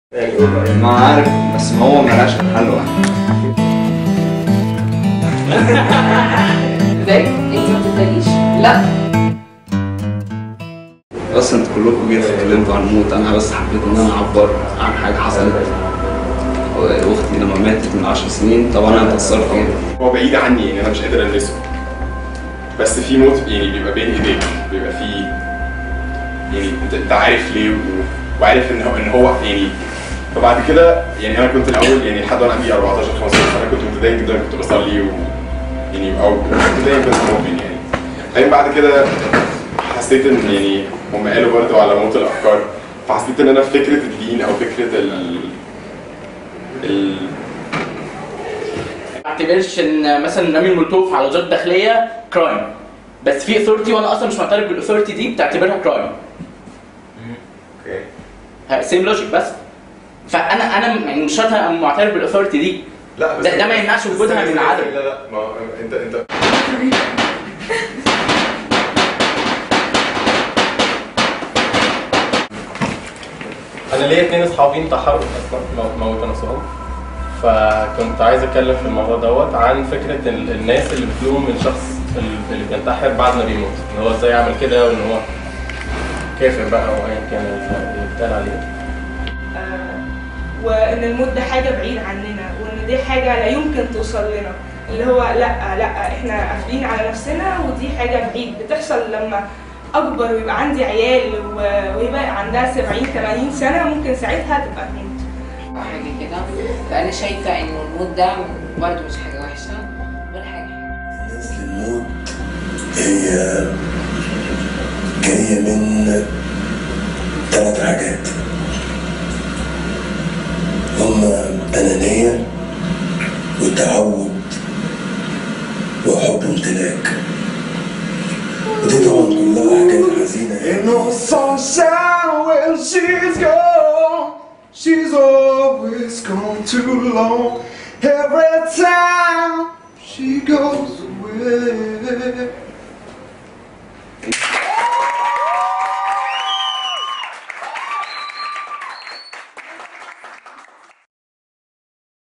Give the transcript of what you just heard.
ما عارف بس ما هو ملهاش حل واحد ازاي؟ انت ما بتتضايقيش؟ لا بس انتوا كلكم جيتوا اتكلمتوا عن الموت انا بس حبيت ان انا اعبر عن حاجه حصلت اختي لما ماتت من 10 سنين طبعا انا اتاثرت جدا هو بعيد عني يعني انا مش قادر المسه بس في موت يعني بيبقى بين ايديك بيبقى في يعني انت انت عارف ليه و... وعارف ان هو ان هو يعني فبعد كده يعني انا كنت الاول يعني لحد وانا عندي 14 15 سنه كنت متدين جدا كنت بصلي و يعني او كنت متدين كنت مؤمن يعني بعدين بعد كده حسيت ان يعني هم قالوا برضه على موت الافكار فحسيت ان انا في فكره الدين او فكره ال ال ما اعتبرش ان مثلا رمي المولوتوف على وزاره الداخليه كرايم بس في اثورتي وانا اصلا مش معترف بالاثورتي دي بتعتبرها كرايم اوكي سيم لوجيك بس فانا انا يعني مش شرط ابقى معترف بالاثورتي دي لا بس ده- ده ما يمنعش وجودها من العدم. لا لا ما انت انت انا ليا اتنين اصحابي انتحروا اصلا مو- موتوا نفسهم فكنت عايز اتكلم في الموضوع دوت عن فكره ال- الناس اللي بتلوم الشخص ال- اللي بينتحر بعد ما بيموت ان هو ازاي يعمل كده وان هو كافر بقى او ايا كان اللي بيتقال عليه آه، وان الموت ده حاجه بعيد عننا وان دي حاجه لا يمكن توصل لنا اللي هو لا لا احنا قافلين على نفسنا ودي حاجه بعيد بتحصل لما اكبر ويبقى عندي عيال و- ويبقى عندها 70 80 سنه ممكن ساعتها تبقى تموت او حاجه كده فانا شايفه انه الموت ده برضه مش حاجه وحشه ولا حاجه الناس للموت هي جاية من ثلاث حاجات هما أنانية وتعود وحب امتلاك ودي طبعا كلها حاجات حزينة Ain't no sunshine when she's gone. She's always gone too long. Every time she goes away.